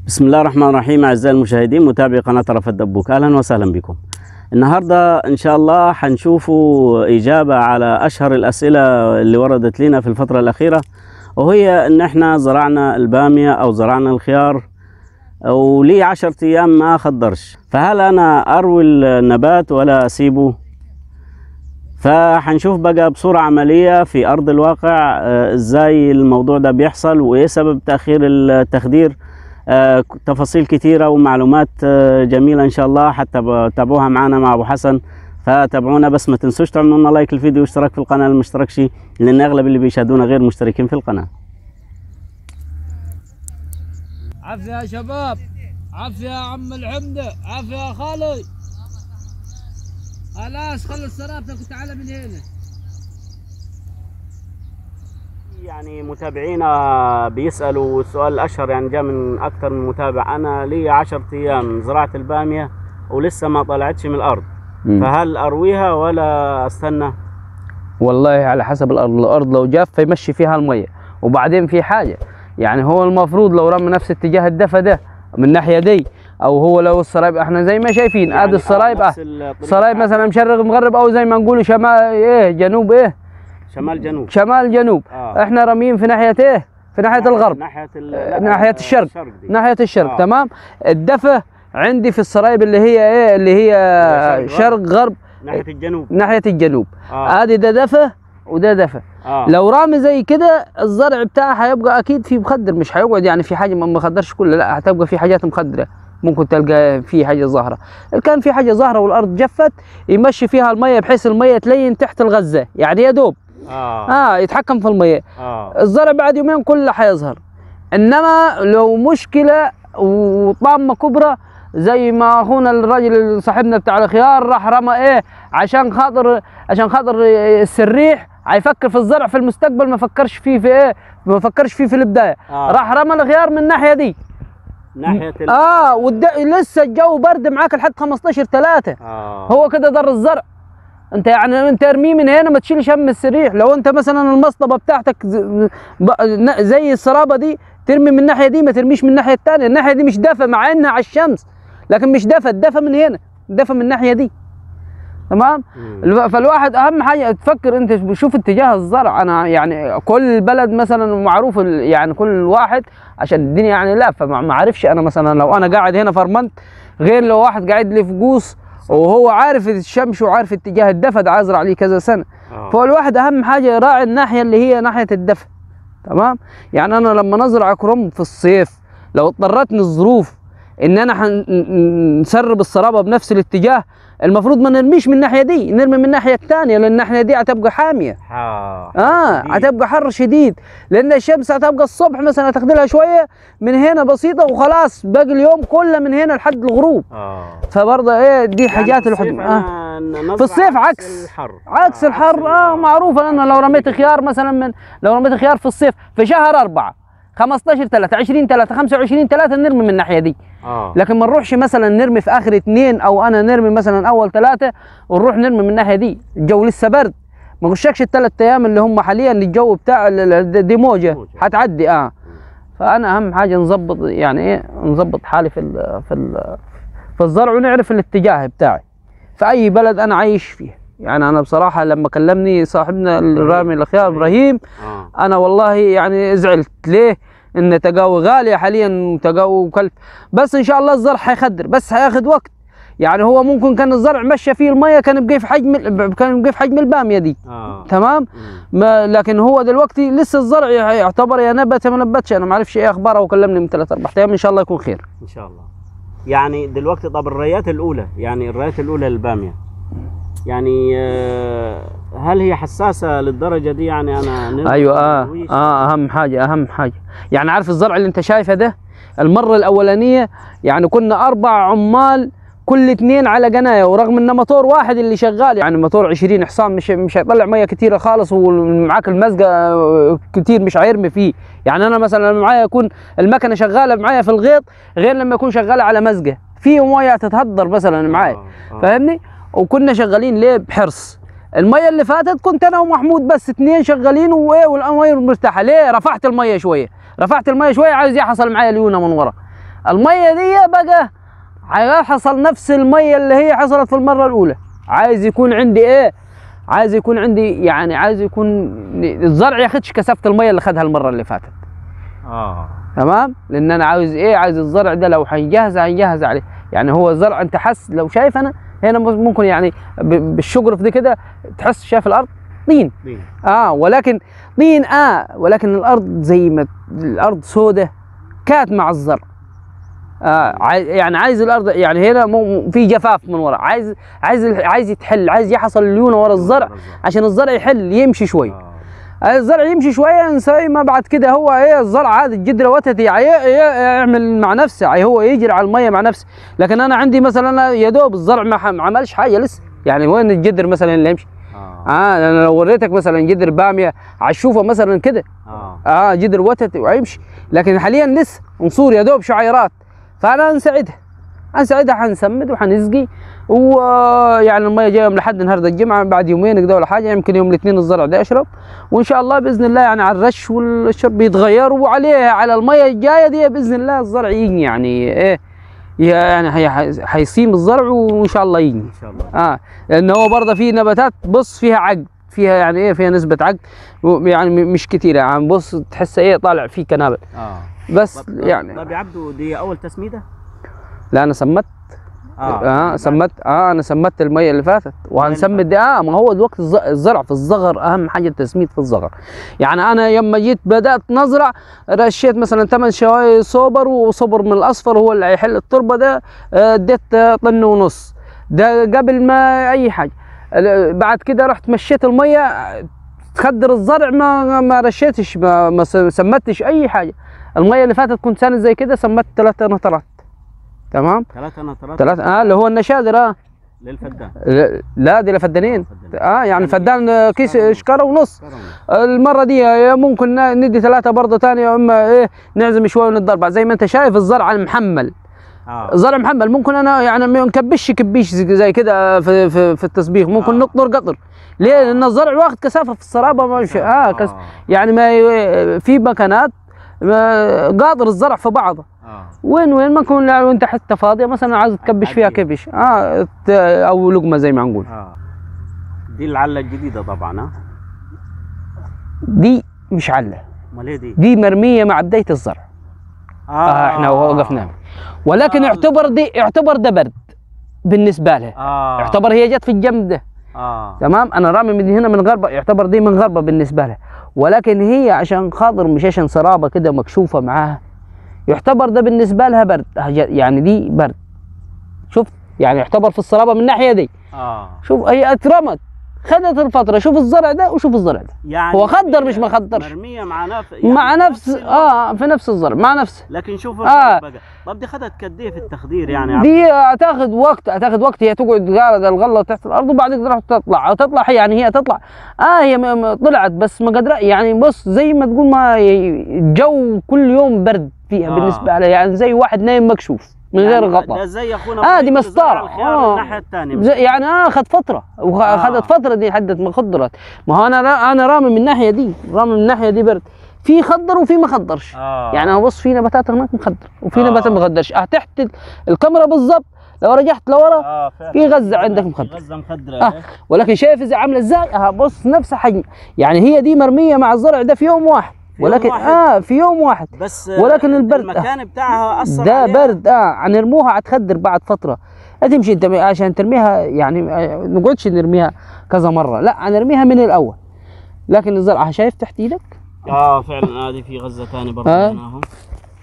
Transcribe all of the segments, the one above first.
بسم الله الرحمن الرحيم أعزائي المشاهدين متابعي قناة رف الدبوك أهلا وسهلا بكم النهاردة إن شاء الله حنشوفوا إجابة على أشهر الأسئلة اللي وردت لنا في الفترة الأخيرة وهي إن إحنا زرعنا البامية أو زرعنا الخيار ولي عشرة أيام ما خضرش فهل أنا أروي النبات ولا أسيبه فحنشوف بقى بصورة عملية في أرض الواقع آه، إزاي الموضوع ده بيحصل وإيه سبب تأخير التخدير آه، تفاصيل كتيرة ومعلومات آه، جميلة إن شاء الله حتى تابعوها معنا مع أبو حسن فتابعونا بس ما تنسوش تعملوا لنا لايك الفيديو واشتراك في القناة اللي مشتركش لأن أغلب اللي بيشاهدونا غير مشتركين في القناة عافية يا شباب عافية يا عم الحمدة عافية يا خالي خلاص خلص سرابتك وتعالى من هنا يعني متابعينا بيسألوا السؤال الأشهر يعني جاء من أكثر من متابع أنا لي عشرة أيام زرعت البامية ولسه ما طلعتش من الأرض مم. فهل أرويها ولا أستنى؟ والله على حسب الارض الارض لو جافه يمشي فيها الميه وبعدين في حاجه يعني هو المفروض لو رمى نفس اتجاه الدفا ده من الناحيه دي او هو لو السرايب احنا زي ما شايفين ادي السرايب اه نفس الطريقة سرايب مثلا مشرق مغرب او زي ما نقول شمال ايه جنوب ايه شمال جنوب شمال جنوب آه. احنا راميين في ناحيه ايه في ناحيه الغرب ناحية ال... آه، لا، ناحيه الشرق دي. ناحيه الشرق آه. تمام الدفا عندي في السرايب اللي هي ايه اللي هي شرق شرق غرب ناحية الجنوب ناحيه الجنوب آه. ادي ده دفا وده دفا آه. لو رامي زي كده الزرع بتاعه هيبقى اكيد في مخدر مش هيقعد يعني في حاجه ما مخدرش كله لا هتبقى في حاجات مخدره ممكن تلقى في حاجه ظاهره إن كان في حاجه ظاهره والارض جفت يمشي فيها الميه بحيث الميه تلين تحت الغزه يعني يا دوب آه. اه يتحكم في الميه آه. الزرع بعد يومين كله حيظهر انما لو مشكله وطامه كبرى زي ما اخونا الراجل صاحبنا بتاع الخيار راح رمى ايه عشان خاطر عشان خاطر السريح هيفكر في الزرع في المستقبل ما فكرش فيه في ايه ما فكرش فيه في البدايه آه. راح رمى الخيار من الناحيه دي ناحية ال... اه والد... لسه الجو برد معاك لحد 15 3 آه. هو كده ضر الزرع انت يعني انت ارميه من هنا ما تشيلش هم السريح لو انت مثلا المصطبه بتاعتك ز- ب- ن- زي السرابه دي ترمي من الناحيه دي ما ترميش من الناحيه الثانيه الناحيه دي مش دافى مع انها على الشمس لكن مش دافى الدفى من هنا الدفى من الناحيه دي تمام مم. الو- فالواحد اهم حاجه تفكر انت بشوف اتجاه الزرع انا يعني كل بلد مثلا معروف ال- يعني كل واحد عشان الدنيا يعني لا فما ما عارفش انا مثلا لو انا قاعد هنا فرمنت غير لو واحد قاعد لي في قوس وهو عارف الشمس وعارف اتجاه الدفا ده ازرع ليه كذا سنه آه. فالواحد اهم حاجه يراعي الناحيه اللي هي ناحيه الدفا تمام يعني انا لما نزرع كرنب في الصيف لو اضطرتني الظروف ان انا حن- ن- نسرب السرابه بنفس الاتجاه المفروض ما نرميش من الناحيه دي نرمي من الناحيه الثانيه لان الناحيه دي هتبقى حاميه آه. اه شديد. هتبقى حر شديد لان الشمس هتبقى الصبح مثلا هتاخد لها شويه من هنا بسيطه وخلاص باقي اليوم كله من هنا لحد الغروب آاه فبرضه ايه دي حاجات يعني في الواحد الصيف آه. أنا نزرع في الصيف عكس. الحر عكس آه، الحر اه ال- معروفه انا لو رميت خيار مثلا من لو رميت خيار في الصيف في شهر أربعة 15 3 20 3 25 3 نرمي من الناحيه دي اه لكن ما نروحش مثلا نرمي في اخر اثنين او انا نرمي مثلا اول ثلاثه ونروح نرمي من الناحيه دي الجو لسه برد ما غشكش الثلاث ايام اللي هم حاليا الجو بتاع ال- ال- دي موجه موجة. هتعدي اه فانا اهم حاجه نظبط يعني ايه نظبط حالي في ال في ال في الزرع ونعرف الاتجاه بتاعي في اي بلد انا عايش فيه يعني انا بصراحه لما كلمني صاحبنا الرامي الخيار ابراهيم اه انا والله يعني زعلت ليه ان تقاوي غاليه حاليا تقاوي كلف بس ان شاء الله الزرع حيخدر بس هياخد وقت يعني هو ممكن كان الزرع مشى فيه الميه كان بقي في حجم ال- كان بقي في حجم الباميه دي اه تمام مم. ما لكن هو دلوقتي لسه الزرع يعتبر يا نبت يا ما نبتش انا ما اعرفش ايه اخباره وكلمني من ثلاث اربع ايام ان شاء الله يكون خير ان شاء الله يعني دلوقتي طب الرايات الاولى يعني الرايات الاولى للباميه يعني آه، هل هي حساسه للدرجه دي يعني انا نرمي ايوه اه ونرويش؟ اه اهم حاجه اهم حاجه يعني عارف الزرع اللي انت شايفه ده المره الاولانيه يعني كنا اربع عمال كل اثنين على قنايه ورغم ان موتور واحد اللي شغال يعني موتور 20 حصان مش مش هيطلع ميه كثيره خالص ومعاك المزقه آه، كتير مش هيرمي فيه يعني انا مثلا لما معايا يكون المكنه شغاله معايا في الغيط غير لما يكون شغاله على مزقه في ميه تتهدر مثلا معايا آه، آه. فاهمني وكنا شغالين ليه بحرص الميه اللي فاتت كنت انا ومحمود بس اثنين شغالين وايه والميه مرتاحه ليه رفعت الميه شويه رفعت الميه شويه عايز يحصل معايا ليونه من ورا الميه دي بقى هيحصل نفس الميه اللي هي حصلت في المره الاولى عايز يكون عندي ايه عايز يكون عندي يعني عايز يكون الزرع ياخدش كثافه الميه اللي خدها المره اللي فاتت اه تمام لان انا عاوز ايه عايز الزرع ده لو هيجهز هيجهز عليه يعني هو الزرع انت حس لو شايف انا هنا ممكن يعني ب- بالشجرف دي كده تحس شايف الارض طين دين. اه ولكن طين اه ولكن الارض زي ما الارض سودة كانت مع الزرع آه عايز يعني عايز الارض يعني هنا مو- في جفاف من ورا عايز عايز عايز يتحل عايز يحصل ليونه ورا الزرع عشان الزرع يحل يمشي شوي آه. الزرع يمشي شويه زي ما بعد كده هو ايه الزرع عادي الجدره وتتي يعني ي- يعمل مع نفسه يعني هو يجري على الميه مع نفسه لكن انا عندي مثلا يا دوب الزرع ما ح- ما عملش حاجه لسه يعني وين الجدر مثلا اللي يمشي اه اه انا لو وريتك مثلا جدر باميه هتشوفه مثلا كده اه اه جدر وتت ويمشي لكن حاليا لسه نصور يا دوب شعيرات فانا نساعدها هنساعدها حنسمد وحنسقي ويعني الميه جايه من لحد النهارده الجمعه بعد يومين كده ولا حاجه يمكن يوم الاثنين الزرع ده يشرب وان شاء الله باذن الله يعني على الرش والشرب يتغير وعليه على الميه الجايه دي باذن الله الزرع يجني يعني ايه يعني هي- هيصيم الزرع وان شاء الله يجني ان شاء الله اه لان هو برضه في نباتات بص فيها عقد فيها يعني ايه فيها نسبه عقد و- يعني م- مش كتيره يعني بص تحس ايه طالع فيه كنابل اه بس طب يعني طب يا عبدو دي اول تسميده لا انا سمت اه, آه سمت اه انا سمت الميه اللي فاتت وهنسمد دي اه ما هو الوقت الز- الزرع في الصغر اهم حاجه التسميد في الصغر يعني انا يما جيت بدات نزرع رشيت مثلا 8 شوايه صوبر وصبر من الاصفر هو اللي هيحل التربه ده آه، اديت آه، طن ونص ده قبل ما اي حاجه ال- بعد كده رحت مشيت الميه آه، تخدر الزرع ما ما رشيتش ما, ما س- سمتش اي حاجه الميه اللي فاتت كنت سنه زي كده سمت ثلاث نطرات تمام ثلاثة نطرات ثلاث اه اللي هو النشادر اه للفدان لا- لا دي لفدانين فدان. اه يعني فدان آه، كيس شكرا. شكاره ونص كرم. المره دي يا ممكن ن- ندي ثلاثه برضه ثانيه يا اما ايه نعزم شويه ونتضرب زي ما انت شايف الزرع المحمل اه الزرع محمل ممكن انا يعني ما نكبش كبيش زي زي كده في, في, في التسبيخ ممكن آه. نقطر قطر ليه لان الزرع واخد كثافه في الصرابه ما مش اه كس آه. يعني ما ي- في مكانات ما- قاطر الزرع في بعضه اه وين وين ما يكون لو انت حته فاضيه مثلا عايز تكبش فيها عجيب. كبش اه ت- او لقمه زي ما نقول اه دي العلة الجديدة طبعا ها دي مش عله امال ايه دي؟ دي مرميه مع بدايه الزرع آه احنا وقفنا ولكن آه. اعتبر دي اعتبر ده برد بالنسبه لها اه اعتبر هي جت في الجنب ده اه تمام انا رامي من هنا من غربه يعتبر دي من غربه بالنسبه لها ولكن هي عشان خاطر مش عشان سرابه كده مكشوفه معاها يعتبر ده بالنسبه لها برد هج- يعني دي برد شفت يعني يعتبر في السرابه من الناحيه دي اه شوف هي اترمت خدت الفتره شوف الزرع ده وشوف الزرع ده يعني هو خدر مرمية- مش ما خدرش. مرمية مع نفس مع نفس اه في نفس الزرع مع نفسه لكن شوف آه. الفرق بقى طب دي خدت قد ايه في التخدير يعني يا دي هتاخد وقت هتاخد وقت هي تقعد قاعده الغله تحت الارض وبعد كده راح تطلع تطلع هي يعني هي تطلع اه هي م- م- طلعت بس ما قدر يعني بص زي ما تقول ما ي- الجو كل يوم برد فيها آه. بالنسبه لها يعني زي واحد نايم مكشوف من يعني غير ده غطاء زي اخونا آه، إبراهيم دي اللي مسطرة. زرع الخيار آه. الناحية الثانية زي- يعني اه اخذ فتره واخذت فتره دي حدت ما خضرت ما هو انا را انا رامي من الناحيه دي رامي من الناحيه دي برد في خضر وفي ما خضرش اه يعني انا بص في نباتات هناك مخضر وفي آه. نباتات ما خضرش اه تحت ال- الكاميرا بالظبط لو رجعت لورا اه فعلا. في غزة عندك في مخدر. غزة مخدرة آه. إيه؟ ولكن شايف اذا عامله ازاي اه بص نفس حجم يعني هي دي مرميه مع الزرع ده في يوم واحد في يوم ولكن واحد؟ اه في يوم واحد بس ولكن البرد- المكان بتاعها اثر ده عليها. برد اه هنرموها هتخدر بعد فتره هتمشي انت عشان ترميها يعني آه، نقعدش نرميها كذا مره لا هنرميها من الاول لكن الزرع شايف تحت ايدك اه فعلا هذه في غزة ثاني برضه آه. هنا اهو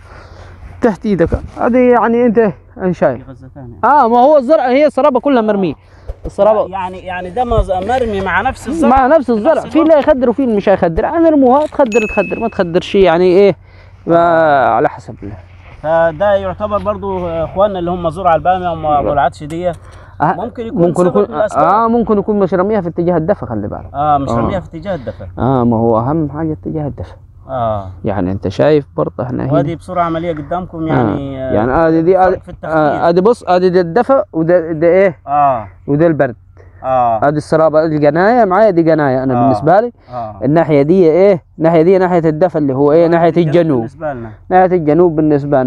تحت ايدك هذه يعني انت انا في شايف غزة ثانية اه ما هو الزرع هي السرابه كلها مرميه السرابه يعني يعني ده مز- مرمي مع نفس الزرع مع نفس الزرع نفس في اللي يخدر وفي اللي مش هيخدر هنرموها تخدر تخدر ما تخدرش يعني ايه ما على حسب الله فده يعتبر برضو اخواننا اللي هم زرع الباميه هم ابو العدس دي آه ممكن يكون ممكن سبب يكون من الأسباب. اه ممكن يكون مش رميها في اتجاه الدفا خلي بالك اه مش آه. رميها في اتجاه الدفع اه ما هو اهم حاجه اتجاه الدفا اه يعني انت شايف برضه احنا هنا وهذه بصوره عمليه قدامكم يعني آه. يعني ادي دي فرق ادي في التخدير آه، ادي بص ادي ده الدفا وده ده ايه اه وده البرد اه ادي السرابه الجنايه معايا دي جنايه انا آه. بالنسبه لي اه الناحيه دي ايه الناحيه دي ناحيه الدفا اللي هو ايه ناحيه الجنوب بالنسبه لنا ناحيه الجنوب بالنسبه لنا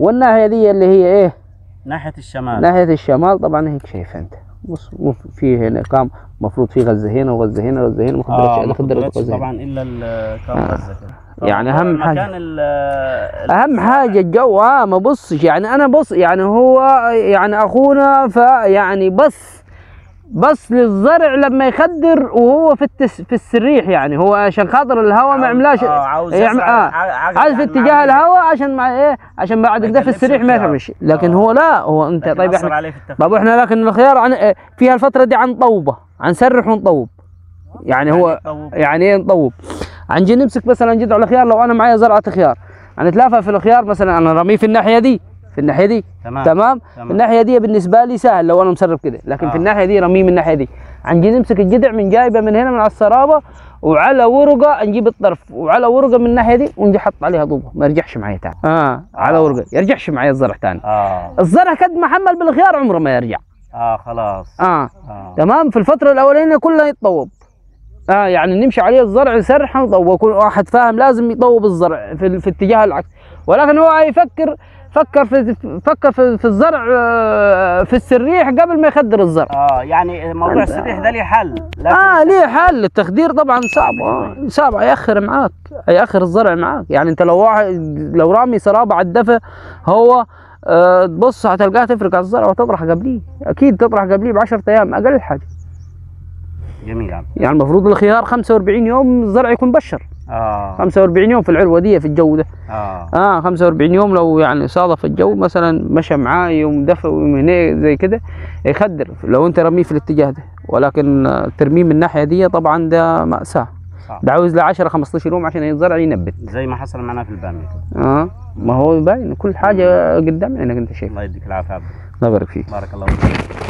والناحيه دي اللي هي ايه ناحيه الشمال ناحيه الشمال طبعا هيك شايف انت بص مو في هنا كام المفروض في غزه هنا وغزه هنا وغزه هنا ما خدرتش اه انا ما خدرت خدرتش غزه هنا. طبعا الا ال- كام غزه كده يعني طب أهم حاجة- مكان ال اهم حاجه الجو اه ما بصش يعني انا بص يعني هو يعني اخونا فيعني بص بص للزرع لما يخدر وهو في التس في السريح يعني هو عشان خاطر الهواء ما يعملهاش آه، عاوز يعمل يزرع اه ع- عقد عايز في يعني اتجاه مع- الهواء عشان مع ايه عشان بعد ما كده في يكلفش السريح ما الخيار. يفهمش لكن آه. هو لا هو انت لكن طيب أثر احنا عليه في التخطيط. طب احنا لكن الخيار عن آه، فيها الفتره دي عن طوبه عن سرح ونطوب يعني هو طوب. يعني ايه نطوب عنجي نمسك مثلا جذع الخيار لو انا معايا زرعه خيار هنتلافى في الخيار مثلا انا رميه في الناحيه دي في الناحيه دي تمام تمام تمام. الناحيه دي بالنسبه لي سهل لو انا مسرب كده لكن آه. في الناحيه دي رميه من الناحيه دي عنجي نمسك الجذع من جايبه من هنا من على السرابه وعلى ورقه نجيب الطرف وعلى ورقه من الناحيه دي ونجي حط عليها طوبه ما يرجعش معايا تاني اه على آه. ورقه يرجعش معايا الزرع تاني اه الزرع قد ما حمل بالخيار عمره ما يرجع اه خلاص اه اه تمام في الفترة الأولانية كلها يتطوب اه يعني نمشي عليه الزرع سرحة وطوب كل واحد فاهم لازم يطوب الزرع في, ال- في اتجاه العكس ولكن هو يفكر فكر في فكر في, في الزرع آه، في السريح قبل ما يخدر الزرع اه يعني موضوع أنت- السريح ده ليه حل لكن اه ليه حل التخدير طبعا صعب آه صعب هيأخر معاك هيأخر الزرع معاك يعني انت لو واحد لو رامي سرابة على الدفا هو آه تبص هتلقاها تفرق على الزرع وتطرح قبليه اكيد تطرح قبليه ب 10 ايام اقل حاجه جميل عم يعني المفروض الخيار 45 يوم الزرع يكون بشر اه 45 يوم في العلوه دي في الجو ده اه اه 45 يوم لو يعني صادف الجو مثلا مشى معاه يوم دفى ويوم هنا زي كده يخدر لو انت رميه في الاتجاه ده ولكن آه، ترميه من الناحيه دي طبعا ده ماساه صح. ده عاوز له 10 15 يوم عشان الزرع ينبت زي ما حصل معنا في الباميه كده اه ما هو باين كل حاجه قدام عينك انت شايف الله يديك العافيه عبد الله يبارك فيك بارك الله فيك